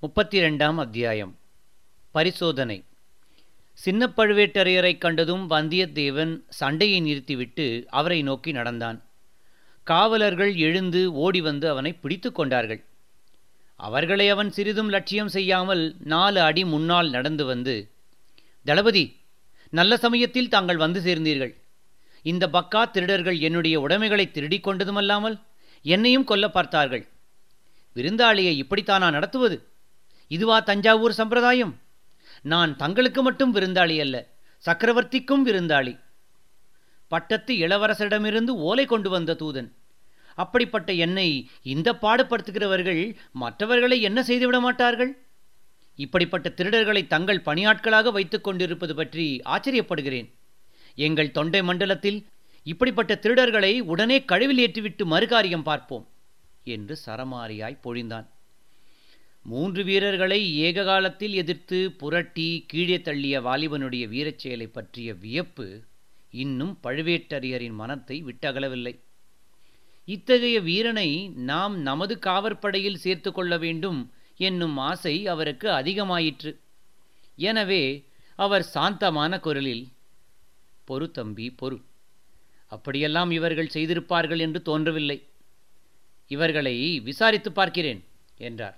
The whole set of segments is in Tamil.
முப்பத்தி ரெண்டாம் அத்தியாயம் பரிசோதனை சின்ன பழுவேட்டரையரைக் கண்டதும் வந்தியத்தேவன் சண்டையை நிறுத்திவிட்டு அவரை நோக்கி நடந்தான் காவலர்கள் எழுந்து ஓடி வந்து அவனை பிடித்து கொண்டார்கள் அவர்களை அவன் சிறிதும் லட்சியம் செய்யாமல் நாலு அடி முன்னால் நடந்து வந்து தளபதி நல்ல சமயத்தில் தாங்கள் வந்து சேர்ந்தீர்கள் இந்த பக்கா திருடர்கள் என்னுடைய உடைமைகளை திருடிக் கொண்டதுமல்லாமல் என்னையும் கொல்ல பார்த்தார்கள் விருந்தாளியை இப்படித்தானா நடத்துவது இதுவா தஞ்சாவூர் சம்பிரதாயம் நான் தங்களுக்கு மட்டும் விருந்தாளி அல்ல சக்கரவர்த்திக்கும் விருந்தாளி பட்டத்து இளவரசரிடமிருந்து ஓலை கொண்டு வந்த தூதன் அப்படிப்பட்ட என்னை இந்த பாடுபடுத்துகிறவர்கள் மற்றவர்களை என்ன செய்துவிட மாட்டார்கள் இப்படிப்பட்ட திருடர்களை தங்கள் பணியாட்களாக வைத்துக் கொண்டிருப்பது பற்றி ஆச்சரியப்படுகிறேன் எங்கள் தொண்டை மண்டலத்தில் இப்படிப்பட்ட திருடர்களை உடனே கழுவில் ஏற்றிவிட்டு மறுகாரியம் பார்ப்போம் என்று சரமாரியாய் பொழிந்தான் மூன்று வீரர்களை ஏக காலத்தில் எதிர்த்து புரட்டி கீழே தள்ளிய வாலிபனுடைய வீரச் செயலை பற்றிய வியப்பு இன்னும் பழுவேட்டரையரின் மனத்தை விட்டகலவில்லை இத்தகைய வீரனை நாம் நமது காவற்படையில் சேர்த்து கொள்ள வேண்டும் என்னும் ஆசை அவருக்கு அதிகமாயிற்று எனவே அவர் சாந்தமான குரலில் பொறு தம்பி பொறு அப்படியெல்லாம் இவர்கள் செய்திருப்பார்கள் என்று தோன்றவில்லை இவர்களை விசாரித்து பார்க்கிறேன் என்றார்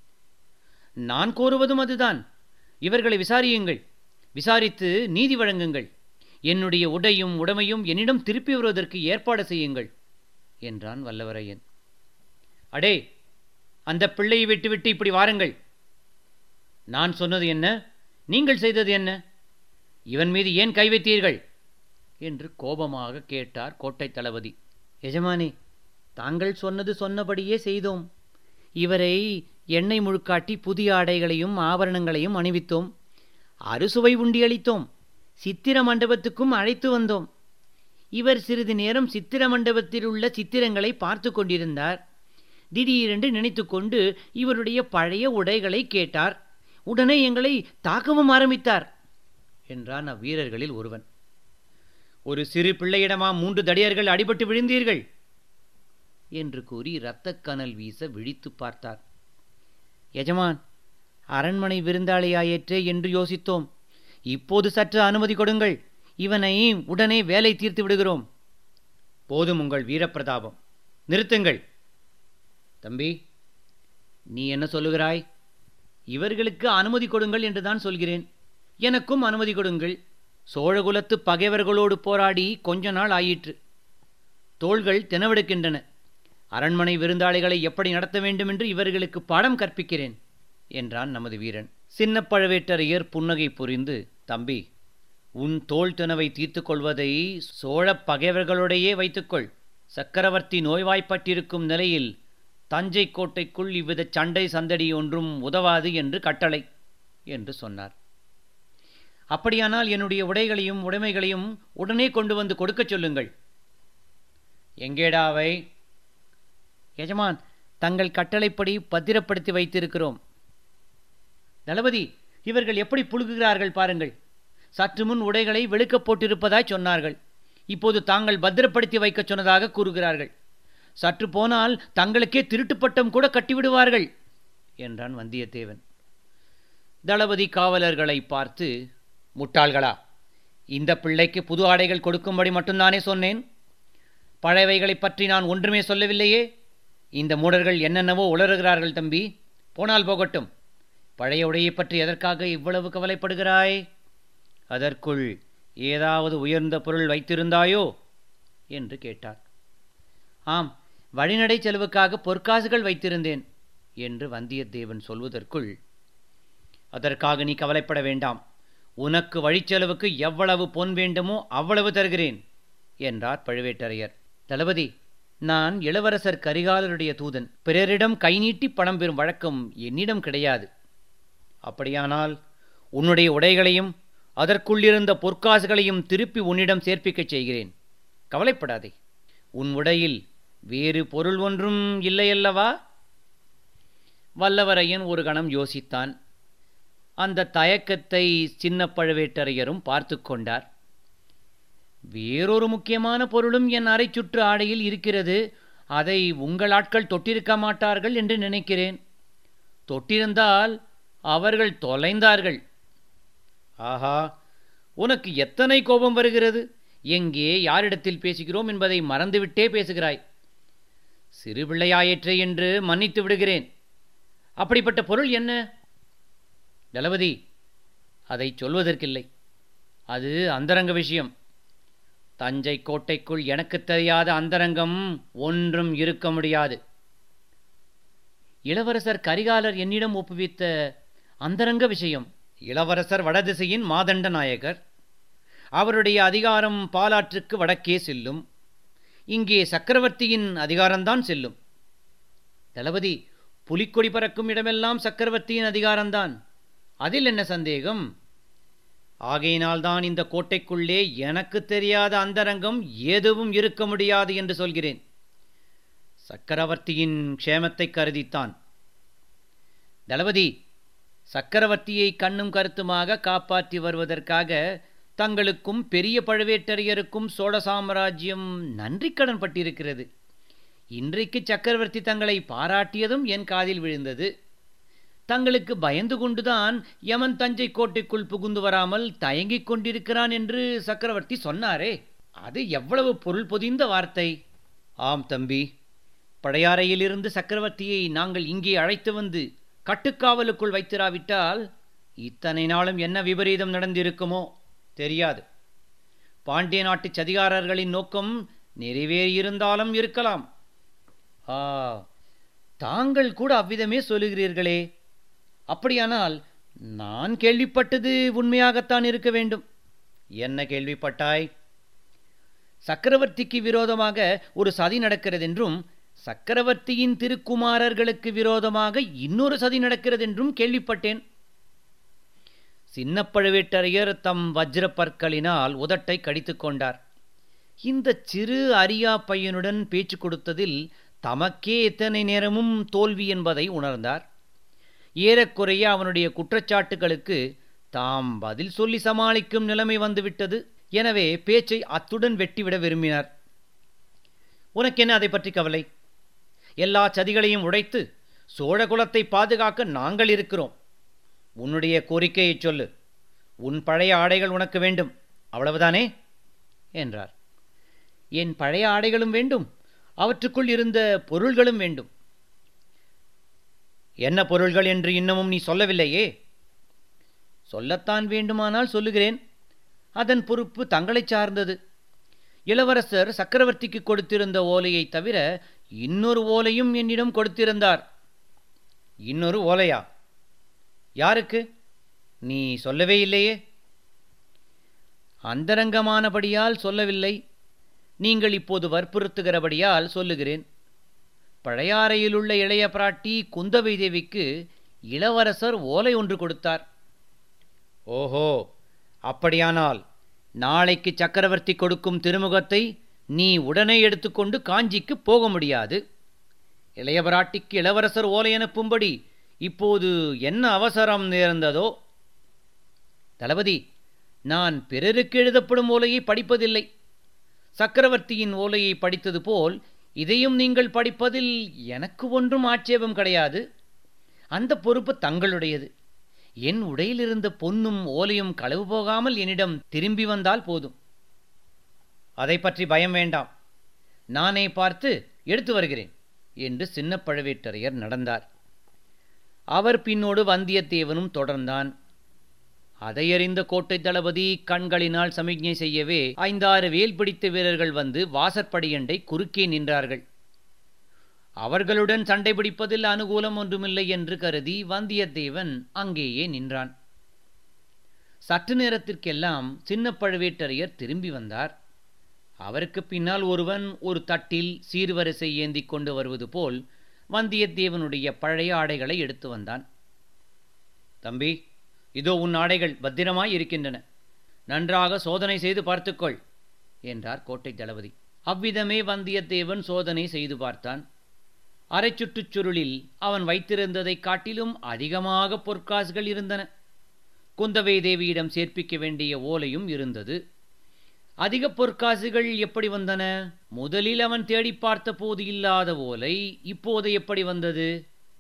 நான் கோருவதும் அதுதான் இவர்களை விசாரியுங்கள் விசாரித்து நீதி வழங்குங்கள் என்னுடைய உடையும் உடைமையும் என்னிடம் திருப்பி வருவதற்கு ஏற்பாடு செய்யுங்கள் என்றான் வல்லவரையன் அடே அந்த பிள்ளையை விட்டுவிட்டு இப்படி வாருங்கள் நான் சொன்னது என்ன நீங்கள் செய்தது என்ன இவன் மீது ஏன் கை வைத்தீர்கள் என்று கோபமாக கேட்டார் கோட்டை தளபதி எஜமானே தாங்கள் சொன்னது சொன்னபடியே செய்தோம் இவரை எண்ணெய் முழுக்காட்டி புதிய ஆடைகளையும் ஆபரணங்களையும் அணிவித்தோம் அறுசுவை உண்டி அளித்தோம் சித்திர மண்டபத்துக்கும் அழைத்து வந்தோம் இவர் சிறிது நேரம் சித்திர மண்டபத்தில் உள்ள சித்திரங்களை பார்த்து கொண்டிருந்தார் திடீரென்று நினைத்து கொண்டு இவருடைய பழைய உடைகளை கேட்டார் உடனே எங்களை தாக்கவும் ஆரம்பித்தார் என்றான் அவ்வீரர்களில் ஒருவன் ஒரு சிறு பிள்ளையிடமா மூன்று தடியர்கள் அடிபட்டு விழுந்தீர்கள் என்று கூறி இரத்தக்கனல் வீச விழித்து பார்த்தார் எஜமான் அரண்மனை விருந்தாளியாயிற்றே என்று யோசித்தோம் இப்போது சற்று அனுமதி கொடுங்கள் இவனை உடனே வேலை தீர்த்து விடுகிறோம் போதும் உங்கள் வீரப்பிரதாபம் நிறுத்துங்கள் தம்பி நீ என்ன சொல்லுகிறாய் இவர்களுக்கு அனுமதி கொடுங்கள் என்றுதான் சொல்கிறேன் எனக்கும் அனுமதி கொடுங்கள் சோழகுலத்து பகைவர்களோடு போராடி கொஞ்ச நாள் ஆயிற்று தோள்கள் தினவெடுக்கின்றன அரண்மனை விருந்தாளிகளை எப்படி நடத்த வேண்டும் என்று இவர்களுக்கு பாடம் கற்பிக்கிறேன் என்றான் நமது வீரன் சின்ன பழவேட்டரையர் புன்னகை புரிந்து தம்பி உன் தோல் தினவை தீர்த்து கொள்வதை சோழப் பகைவர்களுடையே வைத்துக்கொள் சக்கரவர்த்தி நோய்வாய்ப்பட்டிருக்கும் நிலையில் தஞ்சை கோட்டைக்குள் இவ்வித சண்டை சந்தடி ஒன்றும் உதவாது என்று கட்டளை என்று சொன்னார் அப்படியானால் என்னுடைய உடைகளையும் உடைமைகளையும் உடனே கொண்டு வந்து கொடுக்கச் சொல்லுங்கள் எங்கேடாவை எஜமான் தங்கள் கட்டளைப்படி பத்திரப்படுத்தி வைத்திருக்கிறோம் தளபதி இவர்கள் எப்படி புழுகுகிறார்கள் பாருங்கள் சற்று முன் உடைகளை வெளுக்கப் போட்டிருப்பதாய் சொன்னார்கள் இப்போது தாங்கள் பத்திரப்படுத்தி வைக்கச் சொன்னதாக கூறுகிறார்கள் சற்று போனால் தங்களுக்கே திருட்டுப்பட்டம் கூட கட்டிவிடுவார்கள் என்றான் வந்தியத்தேவன் தளபதி காவலர்களை பார்த்து முட்டாள்களா இந்த பிள்ளைக்கு புது ஆடைகள் கொடுக்கும்படி மட்டும்தானே சொன்னேன் பழையவைகளைப் பற்றி நான் ஒன்றுமே சொல்லவில்லையே இந்த மூடர்கள் என்னென்னவோ உளறுகிறார்கள் தம்பி போனால் போகட்டும் பழைய உடையை பற்றி எதற்காக இவ்வளவு கவலைப்படுகிறாய் அதற்குள் ஏதாவது உயர்ந்த பொருள் வைத்திருந்தாயோ என்று கேட்டார் ஆம் வழிநடை செலவுக்காக பொற்காசுகள் வைத்திருந்தேன் என்று வந்தியத்தேவன் சொல்வதற்குள் அதற்காக நீ கவலைப்பட வேண்டாம் உனக்கு வழிச்செலவுக்கு எவ்வளவு பொன் வேண்டுமோ அவ்வளவு தருகிறேன் என்றார் பழுவேட்டரையர் தளபதி நான் இளவரசர் கரிகாலருடைய தூதன் பிறரிடம் கை நீட்டி பணம் பெறும் வழக்கம் என்னிடம் கிடையாது அப்படியானால் உன்னுடைய உடைகளையும் அதற்குள்ளிருந்த பொற்காசுகளையும் திருப்பி உன்னிடம் சேர்ப்பிக்கச் செய்கிறேன் கவலைப்படாதே உன் உடையில் வேறு பொருள் ஒன்றும் இல்லையல்லவா வல்லவரையன் ஒரு கணம் யோசித்தான் அந்த தயக்கத்தை சின்ன பழுவேட்டரையரும் பார்த்து கொண்டார் வேறொரு முக்கியமான பொருளும் என் அரை சுற்று ஆடையில் இருக்கிறது அதை உங்கள் ஆட்கள் தொட்டிருக்க மாட்டார்கள் என்று நினைக்கிறேன் தொட்டிருந்தால் அவர்கள் தொலைந்தார்கள் ஆஹா உனக்கு எத்தனை கோபம் வருகிறது எங்கே யாரிடத்தில் பேசுகிறோம் என்பதை மறந்துவிட்டே பேசுகிறாய் சிறு பிள்ளையாயிற்றே என்று மன்னித்து விடுகிறேன் அப்படிப்பட்ட பொருள் என்ன தளபதி அதை சொல்வதற்கில்லை அது அந்தரங்க விஷயம் தஞ்சை கோட்டைக்குள் எனக்கு தெரியாத அந்தரங்கம் ஒன்றும் இருக்க முடியாது இளவரசர் கரிகாலர் என்னிடம் ஒப்புவித்த அந்தரங்க விஷயம் இளவரசர் வடதிசையின் மாதண்ட நாயகர் அவருடைய அதிகாரம் பாலாற்றுக்கு வடக்கே செல்லும் இங்கே சக்கரவர்த்தியின் அதிகாரம்தான் செல்லும் தளபதி புலிக்கொடி பறக்கும் இடமெல்லாம் சக்கரவர்த்தியின் அதிகாரம்தான் அதில் என்ன சந்தேகம் ஆகையினால்தான் இந்த கோட்டைக்குள்ளே எனக்கு தெரியாத அந்தரங்கம் எதுவும் இருக்க முடியாது என்று சொல்கிறேன் சக்கரவர்த்தியின் க்ஷேமத்தை கருதித்தான் தளபதி சக்கரவர்த்தியை கண்ணும் கருத்துமாக காப்பாற்றி வருவதற்காக தங்களுக்கும் பெரிய பழுவேட்டரையருக்கும் சோழ சாம்ராஜ்யம் நன்றி கடன் பட்டிருக்கிறது இன்றைக்கு சக்கரவர்த்தி தங்களை பாராட்டியதும் என் காதில் விழுந்தது தங்களுக்கு பயந்து கொண்டுதான் யமன் தஞ்சை கோட்டைக்குள் புகுந்து வராமல் தயங்கிக் கொண்டிருக்கிறான் என்று சக்கரவர்த்தி சொன்னாரே அது எவ்வளவு பொருள் பொதிந்த வார்த்தை ஆம் தம்பி படையாறையிலிருந்து சக்கரவர்த்தியை நாங்கள் இங்கே அழைத்து வந்து கட்டுக்காவலுக்குள் வைத்திராவிட்டால் இத்தனை நாளும் என்ன விபரீதம் நடந்திருக்குமோ தெரியாது பாண்டிய நாட்டு சதிகாரர்களின் நோக்கம் நிறைவேறியிருந்தாலும் இருக்கலாம் ஆ தாங்கள் கூட அவ்விதமே சொல்லுகிறீர்களே அப்படியானால் நான் கேள்விப்பட்டது உண்மையாகத்தான் இருக்க வேண்டும் என்ன கேள்விப்பட்டாய் சக்கரவர்த்திக்கு விரோதமாக ஒரு சதி நடக்கிறது என்றும் சக்கரவர்த்தியின் திருக்குமாரர்களுக்கு விரோதமாக இன்னொரு சதி நடக்கிறது என்றும் கேள்விப்பட்டேன் சின்ன பழுவேட்டரையர் தம் வஜ்ர பற்களினால் உதட்டை கடித்துக் கொண்டார் இந்த சிறு அரியா பையனுடன் பேச்சு கொடுத்ததில் தமக்கே எத்தனை நேரமும் தோல்வி என்பதை உணர்ந்தார் ஏறக்குறைய அவனுடைய குற்றச்சாட்டுகளுக்கு தாம் பதில் சொல்லி சமாளிக்கும் நிலைமை வந்துவிட்டது எனவே பேச்சை அத்துடன் வெட்டிவிட விரும்பினார் உனக்கென்ன அதை பற்றி கவலை எல்லா சதிகளையும் உடைத்து சோழகுலத்தை பாதுகாக்க நாங்கள் இருக்கிறோம் உன்னுடைய கோரிக்கையை சொல்லு உன் பழைய ஆடைகள் உனக்கு வேண்டும் அவ்வளவுதானே என்றார் என் பழைய ஆடைகளும் வேண்டும் அவற்றுக்குள் இருந்த பொருள்களும் வேண்டும் என்ன பொருள்கள் என்று இன்னமும் நீ சொல்லவில்லையே சொல்லத்தான் வேண்டுமானால் சொல்லுகிறேன் அதன் பொறுப்பு தங்களைச் சார்ந்தது இளவரசர் சக்கரவர்த்திக்கு கொடுத்திருந்த ஓலையை தவிர இன்னொரு ஓலையும் என்னிடம் கொடுத்திருந்தார் இன்னொரு ஓலையா யாருக்கு நீ சொல்லவே இல்லையே அந்தரங்கமானபடியால் சொல்லவில்லை நீங்கள் இப்போது வற்புறுத்துகிறபடியால் சொல்லுகிறேன் பழையாறையிலுள்ள இளைய பிராட்டி குந்தவை தேவிக்கு இளவரசர் ஓலை ஒன்று கொடுத்தார் ஓஹோ அப்படியானால் நாளைக்கு சக்கரவர்த்தி கொடுக்கும் திருமுகத்தை நீ உடனே எடுத்துக்கொண்டு காஞ்சிக்கு போக முடியாது இளைய பிராட்டிக்கு இளவரசர் ஓலை அனுப்பும்படி இப்போது என்ன அவசரம் நேர்ந்ததோ தளபதி நான் பிறருக்கு எழுதப்படும் ஓலையை படிப்பதில்லை சக்கரவர்த்தியின் ஓலையை படித்தது போல் இதையும் நீங்கள் படிப்பதில் எனக்கு ஒன்றும் ஆட்சேபம் கிடையாது அந்த பொறுப்பு தங்களுடையது என் உடையில் இருந்த பொன்னும் ஓலையும் களவு போகாமல் என்னிடம் திரும்பி வந்தால் போதும் அதை பற்றி பயம் வேண்டாம் நானே பார்த்து எடுத்து வருகிறேன் என்று சின்ன பழுவேட்டரையர் நடந்தார் அவர் பின்னோடு வந்தியத்தேவனும் தொடர்ந்தான் அதையறிந்த கோட்டை தளபதி கண்களினால் சமிக்ஞை செய்யவே ஐந்தாறு வேல் பிடித்த வீரர்கள் வந்து வாசற்படியண்டை குறுக்கே நின்றார்கள் அவர்களுடன் சண்டை பிடிப்பதில் அனுகூலம் ஒன்றுமில்லை என்று கருதி வந்தியத்தேவன் அங்கேயே நின்றான் சற்று நேரத்திற்கெல்லாம் சின்ன பழுவேட்டரையர் திரும்பி வந்தார் அவருக்கு பின்னால் ஒருவன் ஒரு தட்டில் சீர்வரிசை ஏந்தி கொண்டு வருவது போல் வந்தியத்தேவனுடைய பழைய ஆடைகளை எடுத்து வந்தான் தம்பி இதோ உன் ஆடைகள் பத்திரமாய் இருக்கின்றன நன்றாக சோதனை செய்து பார்த்துக்கொள் என்றார் கோட்டை தளபதி அவ்விதமே வந்தியத்தேவன் சோதனை செய்து பார்த்தான் அரைச்சுற்றுச் சுருளில் அவன் வைத்திருந்ததைக் காட்டிலும் அதிகமாக பொற்காசுகள் இருந்தன குந்தவை தேவியிடம் சேர்ப்பிக்க வேண்டிய ஓலையும் இருந்தது அதிக பொற்காசுகள் எப்படி வந்தன முதலில் அவன் தேடி பார்த்த போது இல்லாத ஓலை இப்போது எப்படி வந்தது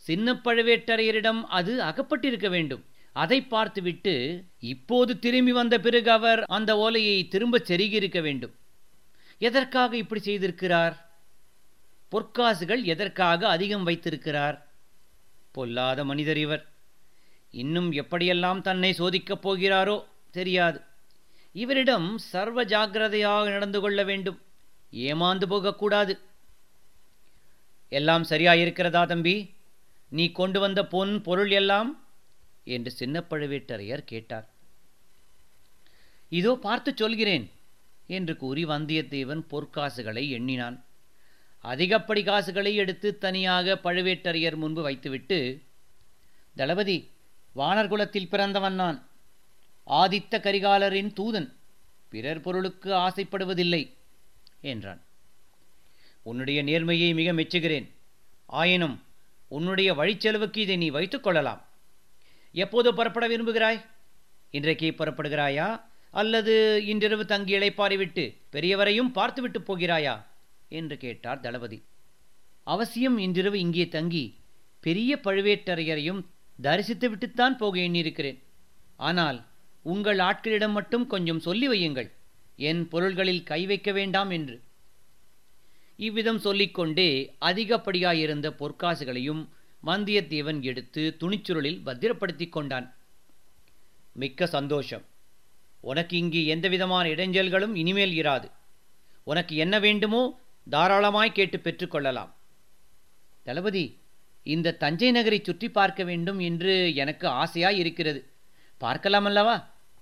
சின்ன பழுவேட்டரையரிடம் அது அகப்பட்டிருக்க வேண்டும் அதை பார்த்துவிட்டு இப்போது திரும்பி வந்த பிறகு அவர் அந்த ஓலையை திரும்பச் செருகியிருக்க வேண்டும் எதற்காக இப்படி செய்திருக்கிறார் பொற்காசுகள் எதற்காக அதிகம் வைத்திருக்கிறார் பொல்லாத மனிதர் இவர் இன்னும் எப்படியெல்லாம் தன்னை சோதிக்கப் போகிறாரோ தெரியாது இவரிடம் சர்வ ஜாக்கிரதையாக நடந்து கொள்ள வேண்டும் ஏமாந்து போகக்கூடாது எல்லாம் சரியாயிருக்கிறதா தம்பி நீ கொண்டு வந்த பொன் பொருள் எல்லாம் என்று சின்ன பழுவேட்டரையர் கேட்டார் இதோ பார்த்து சொல்கிறேன் என்று கூறி வந்தியத்தேவன் பொற்காசுகளை எண்ணினான் அதிகப்படி காசுகளை எடுத்து தனியாக பழுவேட்டரையர் முன்பு வைத்துவிட்டு தளபதி வானர் குலத்தில் பிறந்தவன் நான் ஆதித்த கரிகாலரின் தூதன் பிறர் பொருளுக்கு ஆசைப்படுவதில்லை என்றான் உன்னுடைய நேர்மையை மிக மெச்சுகிறேன் ஆயினும் உன்னுடைய வழிச்செலவுக்கு இதை நீ வைத்துக் கொள்ளலாம் எப்போது புறப்பட விரும்புகிறாய் இன்றைக்கே புறப்படுகிறாயா அல்லது இன்றிரவு தங்கி இளைப்பாரி விட்டு பெரியவரையும் பார்த்துவிட்டு போகிறாயா என்று கேட்டார் தளபதி அவசியம் இன்றிரவு இங்கே தங்கி பெரிய பழுவேட்டரையரையும் தரிசித்து விட்டுத்தான் போக எண்ணியிருக்கிறேன் ஆனால் உங்கள் ஆட்களிடம் மட்டும் கொஞ்சம் சொல்லி வையுங்கள் என் பொருள்களில் கை வைக்க வேண்டாம் என்று இவ்விதம் சொல்லிக்கொண்டே அதிகப்படியாயிருந்த பொற்காசுகளையும் வந்தியத்தேவன் எடுத்து துணிச்சுருளில் பத்திரப்படுத்திக் கொண்டான் மிக்க சந்தோஷம் உனக்கு இங்கு எந்தவிதமான இடைஞ்சல்களும் இனிமேல் இராது உனக்கு என்ன வேண்டுமோ தாராளமாய் கேட்டு பெற்றுக்கொள்ளலாம் தளபதி இந்த தஞ்சை நகரை சுற்றி பார்க்க வேண்டும் என்று எனக்கு ஆசையாய் இருக்கிறது பார்க்கலாம் அல்லவா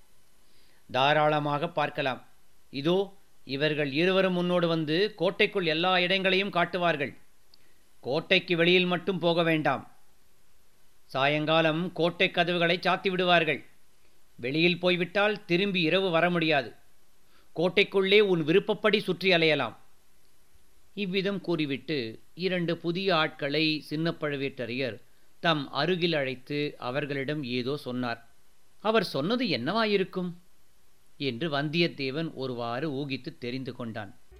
தாராளமாக பார்க்கலாம் இதோ இவர்கள் இருவரும் முன்னோடு வந்து கோட்டைக்குள் எல்லா இடங்களையும் காட்டுவார்கள் கோட்டைக்கு வெளியில் மட்டும் போக வேண்டாம் சாயங்காலம் கோட்டை கதவுகளை சாத்தி விடுவார்கள் வெளியில் போய்விட்டால் திரும்பி இரவு வர முடியாது கோட்டைக்குள்ளே உன் விருப்பப்படி சுற்றி அலையலாம் இவ்விதம் கூறிவிட்டு இரண்டு புதிய ஆட்களை சின்ன பழுவேட்டரையர் தம் அருகில் அழைத்து அவர்களிடம் ஏதோ சொன்னார் அவர் சொன்னது என்னவாயிருக்கும் என்று வந்தியத்தேவன் ஒருவாறு ஊகித்து தெரிந்து கொண்டான்